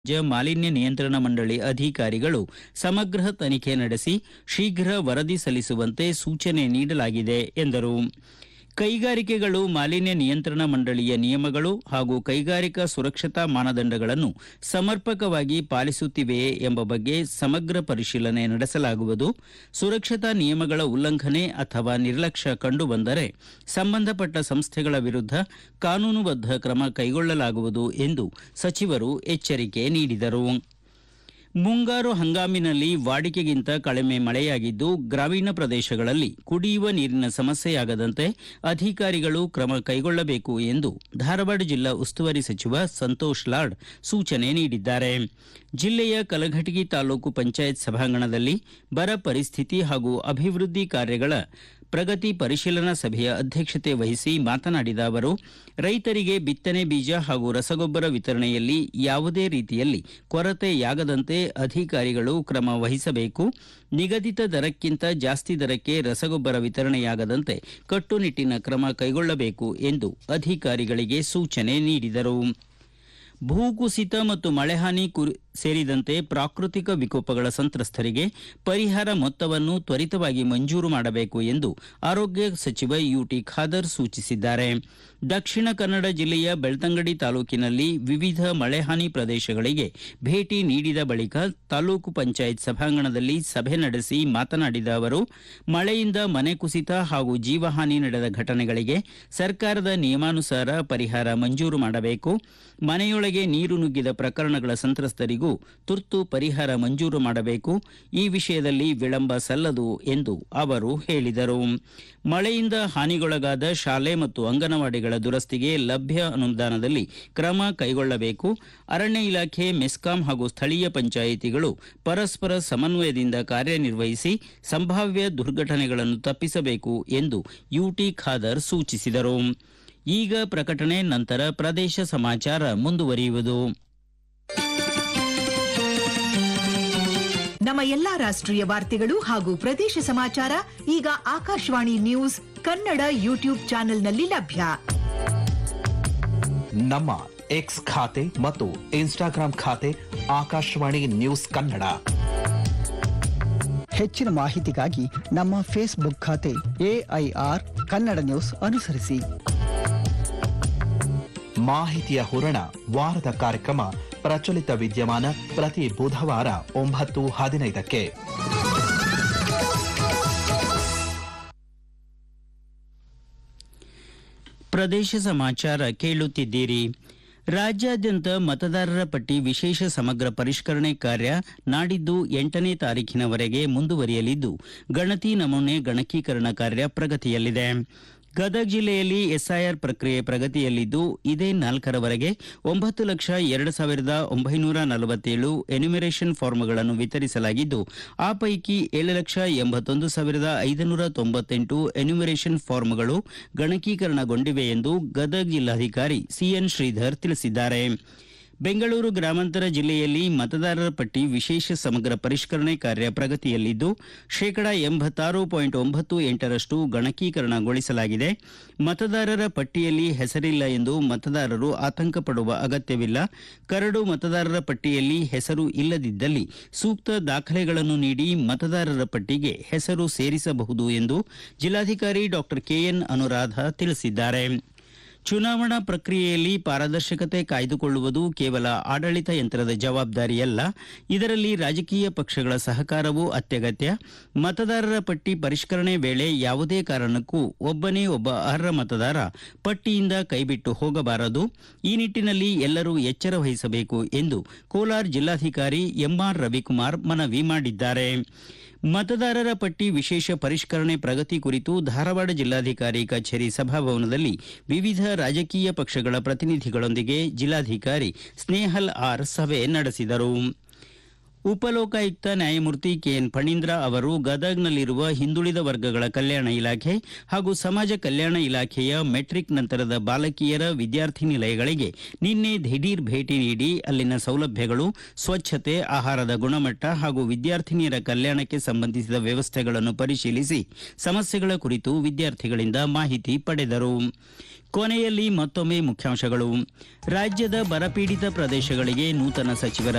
ರಾಜ್ಯ ಮಾಲಿನ್ಯ ನಿಯಂತ್ರಣ ಮಂಡಳಿ ಅಧಿಕಾರಿಗಳು ಸಮಗ್ರ ತನಿಖೆ ನಡೆಸಿ ಶೀಘ್ರ ವರದಿ ಸಲ್ಲಿಸುವಂತೆ ಸೂಚನೆ ನೀಡಲಾಗಿದೆ ಎಂದರು ಕೈಗಾರಿಕೆಗಳು ಮಾಲಿನ್ಯ ನಿಯಂತ್ರಣ ಮಂಡಳಿಯ ನಿಯಮಗಳು ಹಾಗೂ ಕೈಗಾರಿಕಾ ಸುರಕ್ಷತಾ ಮಾನದಂಡಗಳನ್ನು ಸಮರ್ಪಕವಾಗಿ ಪಾಲಿಸುತ್ತಿವೆಯೇ ಎಂಬ ಬಗ್ಗೆ ಸಮಗ್ರ ಪರಿಶೀಲನೆ ನಡೆಸಲಾಗುವುದು ಸುರಕ್ಷತಾ ನಿಯಮಗಳ ಉಲ್ಲಂಘನೆ ಅಥವಾ ನಿರ್ಲಕ್ಷ್ಯ ಕಂಡುಬಂದರೆ ಸಂಬಂಧಪಟ್ಟ ಸಂಸ್ಥೆಗಳ ವಿರುದ್ಧ ಕಾನೂನುಬದ್ಧ ಕ್ರಮ ಕೈಗೊಳ್ಳಲಾಗುವುದು ಎಂದು ಸಚಿವರು ಎಚ್ಚರಿಕೆ ನೀಡಿದರು ಮುಂಗಾರು ಹಂಗಾಮಿನಲ್ಲಿ ವಾಡಿಕೆಗಿಂತ ಕಡಿಮೆ ಮಳೆಯಾಗಿದ್ದು ಗ್ರಾಮೀಣ ಪ್ರದೇಶಗಳಲ್ಲಿ ಕುಡಿಯುವ ನೀರಿನ ಸಮಸ್ಯೆಯಾಗದಂತೆ ಅಧಿಕಾರಿಗಳು ಕ್ರಮ ಕೈಗೊಳ್ಳಬೇಕು ಎಂದು ಧಾರವಾಡ ಜಿಲ್ಲಾ ಉಸ್ತುವಾರಿ ಸಚಿವ ಸಂತೋಷ್ ಲಾಡ್ ಸೂಚನೆ ನೀಡಿದ್ದಾರೆ ಜಿಲ್ಲೆಯ ಕಲಘಟಗಿ ತಾಲೂಕು ಪಂಚಾಯತ್ ಸಭಾಂಗಣದಲ್ಲಿ ಬರ ಪರಿಸ್ಥಿತಿ ಹಾಗೂ ಅಭಿವೃದ್ಧಿ ಕಾರ್ಯಗಳ ಪ್ರಗತಿ ಪರಿಶೀಲನಾ ಸಭೆಯ ಅಧ್ಯಕ್ಷತೆ ವಹಿಸಿ ಮಾತನಾಡಿದ ಅವರು ರೈತರಿಗೆ ಬಿತ್ತನೆ ಬೀಜ ಹಾಗೂ ರಸಗೊಬ್ಬರ ವಿತರಣೆಯಲ್ಲಿ ಯಾವುದೇ ರೀತಿಯಲ್ಲಿ ಕೊರತೆಯಾಗದಂತೆ ಅಧಿಕಾರಿಗಳು ಕ್ರಮ ವಹಿಸಬೇಕು ನಿಗದಿತ ದರಕ್ಕಿಂತ ಜಾಸ್ತಿ ದರಕ್ಕೆ ರಸಗೊಬ್ಬರ ವಿತರಣೆಯಾಗದಂತೆ ಕಟ್ಟುನಿಟ್ಟಿನ ಕ್ರಮ ಕೈಗೊಳ್ಳಬೇಕು ಎಂದು ಅಧಿಕಾರಿಗಳಿಗೆ ಸೂಚನೆ ನೀಡಿದರು ಭೂಕುಸಿತ ಮತ್ತು ಮಳೆಹಾನಿ ಕುರಿ- ಸೇರಿದಂತೆ ಪ್ರಾಕೃತಿಕ ವಿಕೋಪಗಳ ಸಂತ್ರಸ್ತರಿಗೆ ಪರಿಹಾರ ಮೊತ್ತವನ್ನು ತ್ವರಿತವಾಗಿ ಮಂಜೂರು ಮಾಡಬೇಕು ಎಂದು ಆರೋಗ್ಯ ಸಚಿವ ಯುಟಿ ಖಾದರ್ ಸೂಚಿಸಿದ್ದಾರೆ ದಕ್ಷಿಣ ಕನ್ನಡ ಜಿಲ್ಲೆಯ ಬೆಳ್ತಂಗಡಿ ತಾಲೂಕಿನಲ್ಲಿ ವಿವಿಧ ಮಳೆಹಾನಿ ಪ್ರದೇಶಗಳಿಗೆ ಭೇಟಿ ನೀಡಿದ ಬಳಿಕ ತಾಲೂಕು ಪಂಚಾಯತ್ ಸಭಾಂಗಣದಲ್ಲಿ ಸಭೆ ನಡೆಸಿ ಮಾತನಾಡಿದ ಅವರು ಮಳೆಯಿಂದ ಮನೆ ಕುಸಿತ ಹಾಗೂ ಜೀವಹಾನಿ ನಡೆದ ಘಟನೆಗಳಿಗೆ ಸರ್ಕಾರದ ನಿಯಮಾನುಸಾರ ಪರಿಹಾರ ಮಂಜೂರು ಮಾಡಬೇಕು ಮನೆಯೊಳಗೆ ನೀರು ನುಗ್ಗಿದ ಪ್ರಕರಣಗಳ ಸಂತ್ರಸ್ತರಿಗೂ ತುರ್ತು ಪರಿಹಾರ ಮಂಜೂರು ಮಾಡಬೇಕು ಈ ವಿಷಯದಲ್ಲಿ ವಿಳಂಬ ಸಲ್ಲದು ಎಂದು ಅವರು ಹೇಳಿದರು ಮಳೆಯಿಂದ ಹಾನಿಗೊಳಗಾದ ಶಾಲೆ ಮತ್ತು ಅಂಗನವಾಡಿಗಳ ದುರಸ್ತಿಗೆ ಲಭ್ಯ ಅನುದಾನದಲ್ಲಿ ಕ್ರಮ ಕೈಗೊಳ್ಳಬೇಕು ಅರಣ್ಯ ಇಲಾಖೆ ಮೆಸ್ಕಾಂ ಹಾಗೂ ಸ್ಥಳೀಯ ಪಂಚಾಯಿತಿಗಳು ಪರಸ್ಪರ ಸಮನ್ವಯದಿಂದ ಕಾರ್ಯನಿರ್ವಹಿಸಿ ಸಂಭಾವ್ಯ ದುರ್ಘಟನೆಗಳನ್ನು ತಪ್ಪಿಸಬೇಕು ಎಂದು ಯುಟಿ ಖಾದರ್ ಸೂಚಿಸಿದರು ಈಗ ಪ್ರಕಟಣೆ ನಂತರ ಪ್ರದೇಶ ಸಮಾಚಾರ ಮುಂದುವರಿಯುವುದು ನಮ್ಮ ಎಲ್ಲಾ ರಾಷ್ಟ್ರೀಯ ವಾರ್ತೆಗಳು ಹಾಗೂ ಪ್ರದೇಶ ಸಮಾಚಾರ ಈಗ ಆಕಾಶವಾಣಿ ನ್ಯೂಸ್ ಕನ್ನಡ ಯೂಟ್ಯೂಬ್ ಚಾನೆಲ್ನಲ್ಲಿ ಲಭ್ಯ ನಮ್ಮ ಎಕ್ಸ್ ಖಾತೆ ಮತ್ತು ಇನ್ಸ್ಟಾಗ್ರಾಂ ಖಾತೆ ಆಕಾಶವಾಣಿ ನ್ಯೂಸ್ ಕನ್ನಡ ಹೆಚ್ಚಿನ ಮಾಹಿತಿಗಾಗಿ ನಮ್ಮ ಫೇಸ್ಬುಕ್ ಖಾತೆ ಎಐಆರ್ ಕನ್ನಡ ನ್ಯೂಸ್ ಅನುಸರಿಸಿ ಮಾಹಿತಿಯ ಹೂರಣ ವಾರದ ಕಾರ್ಯಕ್ರಮ ಪ್ರಚಲಿತ ವಿದ್ಯಮಾನ ಪ್ರತಿ ಬುಧವಾರ ಒಂಬತ್ತು ಹದಿನೈದಕ್ಕೆ ಪ್ರದೇಶ ಸಮಾಚಾರ ಕೇಳುತ್ತಿದ್ದೀರಿ ರಾಜ್ಯಾದ್ಯಂತ ಮತದಾರರ ಪಟ್ಟಿ ವಿಶೇಷ ಸಮಗ್ರ ಪರಿಷ್ಕರಣೆ ಕಾರ್ಯ ನಾಡಿದ್ದು ಎಂಟನೇ ತಾರೀಖಿನವರೆಗೆ ಮುಂದುವರಿಯಲಿದ್ದು ಗಣತಿ ನಮೂನೆ ಗಣಕೀಕರಣ ಕಾರ್ಯ ಪ್ರಗತಿಯಲ್ಲಿದೆ ಗದಗ ಜಿಲ್ಲೆಯಲ್ಲಿ ಎಸ್ಐಆರ್ ಪ್ರಕ್ರಿಯೆ ಪ್ರಗತಿಯಲ್ಲಿದ್ದು ಇದೇ ನಾಲ್ಕರವರೆಗೆ ಒಂಬತ್ತು ಲಕ್ಷ ಎರಡು ಸಾವಿರದ ಒಂಬೈನೂರ ನಲವತ್ತೇಳು ಎನ್ಯುಮರೇಷನ್ ಫಾರ್ಮ್ಗಳನ್ನು ವಿತರಿಸಲಾಗಿದ್ದು ಆ ಪೈಕಿ ಏಳು ಲಕ್ಷ ಎಂಬತ್ತೊಂದು ಸಾವಿರದ ಐದುನೂರ ತೊಂಬತ್ತೆಂಟು ಎನ್ಯುಮರೇಷನ್ ಫಾರ್ಮ್ಗಳು ಗಣಕೀಕರಣಗೊಂಡಿವೆ ಎಂದು ಗದಗ ಜಿಲ್ಲಾಧಿಕಾರಿ ಸಿಎನ್ ಶ್ರೀಧರ್ ತಿಳಿಸಿದ್ದಾರೆ ಬೆಂಗಳೂರು ಗ್ರಾಮಾಂತರ ಜಿಲ್ಲೆಯಲ್ಲಿ ಮತದಾರರ ಪಟ್ಟಿ ವಿಶೇಷ ಸಮಗ್ರ ಪರಿಷ್ಕರಣೆ ಕಾರ್ಯ ಪ್ರಗತಿಯಲ್ಲಿದ್ದು ಶೇಕಡಾ ಎಂಬತ್ತಾರು ಪಾಯಿಂಟ್ ಒಂಬತ್ತು ಎಂಟರಷ್ಟು ಗಣಕೀಕರಣಗೊಳಿಸಲಾಗಿದೆ ಮತದಾರರ ಪಟ್ಟಿಯಲ್ಲಿ ಹೆಸರಿಲ್ಲ ಎಂದು ಮತದಾರರು ಆತಂಕ ಪಡುವ ಅಗತ್ಯವಿಲ್ಲ ಕರಡು ಮತದಾರರ ಪಟ್ಟಿಯಲ್ಲಿ ಹೆಸರು ಇಲ್ಲದಿದ್ದಲ್ಲಿ ಸೂಕ್ತ ದಾಖಲೆಗಳನ್ನು ನೀಡಿ ಮತದಾರರ ಪಟ್ಟಿಗೆ ಹೆಸರು ಸೇರಿಸಬಹುದು ಎಂದು ಜಿಲ್ಲಾಧಿಕಾರಿ ಡಾಕ್ಟರ್ ಕೆಎನ್ ಅನುರಾಧ ತಿಳಿಸಿದ್ದಾರೆ ಚುನಾವಣಾ ಪ್ರಕ್ರಿಯೆಯಲ್ಲಿ ಪಾರದರ್ಶಕತೆ ಕಾಯ್ದುಕೊಳ್ಳುವುದು ಕೇವಲ ಆಡಳಿತ ಯಂತ್ರದ ಜವಾಬ್ದಾರಿಯಲ್ಲ ಇದರಲ್ಲಿ ರಾಜಕೀಯ ಪಕ್ಷಗಳ ಸಹಕಾರವೂ ಅತ್ಯಗತ್ಯ ಮತದಾರರ ಪಟ್ಟಿ ಪರಿಷ್ಕರಣೆ ವೇಳೆ ಯಾವುದೇ ಕಾರಣಕ್ಕೂ ಒಬ್ಬನೇ ಒಬ್ಬ ಅರ್ಹ ಮತದಾರ ಪಟ್ಟಿಯಿಂದ ಕೈಬಿಟ್ಟು ಹೋಗಬಾರದು ಈ ನಿಟ್ಟಿನಲ್ಲಿ ಎಲ್ಲರೂ ಎಚ್ಚರ ವಹಿಸಬೇಕು ಎಂದು ಕೋಲಾರ ಜಿಲ್ಲಾಧಿಕಾರಿ ಎಂಆರ್ ರವಿಕುಮಾರ್ ಮನವಿ ಮಾಡಿದ್ದಾರೆ ಮತದಾರರ ಪಟ್ಟಿ ವಿಶೇಷ ಪರಿಷ್ಕರಣೆ ಪ್ರಗತಿ ಕುರಿತು ಧಾರವಾಡ ಜಿಲ್ಲಾಧಿಕಾರಿ ಕಚೇರಿ ಸಭಾಭವನದಲ್ಲಿ ವಿವಿಧ ರಾಜಕೀಯ ಪಕ್ಷಗಳ ಪ್ರತಿನಿಧಿಗಳೊಂದಿಗೆ ಜಿಲ್ಲಾಧಿಕಾರಿ ಸ್ನೇಹಲ್ ಆರ್ ಸಭೆ ನಡೆಸಿದರು ಉಪಲೋಕಾಯುಕ್ತ ನ್ಯಾಯಮೂರ್ತಿ ಕೆಎನ್ ಫಣೀಂದ್ರ ಅವರು ಗದಗ್ನಲ್ಲಿರುವ ಹಿಂದುಳಿದ ವರ್ಗಗಳ ಕಲ್ಯಾಣ ಇಲಾಖೆ ಹಾಗೂ ಸಮಾಜ ಕಲ್ಯಾಣ ಇಲಾಖೆಯ ಮೆಟ್ರಿಕ್ ನಂತರದ ಬಾಲಕಿಯರ ವಿದ್ಯಾರ್ಥಿ ನಿಲಯಗಳಿಗೆ ನಿನ್ನೆ ದಿಢೀರ್ ಭೇಟಿ ನೀಡಿ ಅಲ್ಲಿನ ಸೌಲಭ್ಯಗಳು ಸ್ವಚ್ಛತೆ ಆಹಾರದ ಗುಣಮಟ್ಟ ಹಾಗೂ ವಿದ್ಯಾರ್ಥಿನಿಯರ ಕಲ್ಯಾಣಕ್ಕೆ ಸಂಬಂಧಿಸಿದ ವ್ಯವಸ್ಥೆಗಳನ್ನು ಪರಿಶೀಲಿಸಿ ಸಮಸ್ಯೆಗಳ ಕುರಿತು ವಿದ್ಯಾರ್ಥಿಗಳಿಂದ ಮಾಹಿತಿ ಪಡೆದರು ಕೊನೆಯಲ್ಲಿ ಮತ್ತೊಮ್ಮೆ ಮುಖ್ಯಾಂಶಗಳು ರಾಜ್ಯದ ಬರಪೀಡಿತ ಪ್ರದೇಶಗಳಿಗೆ ನೂತನ ಸಚಿವರ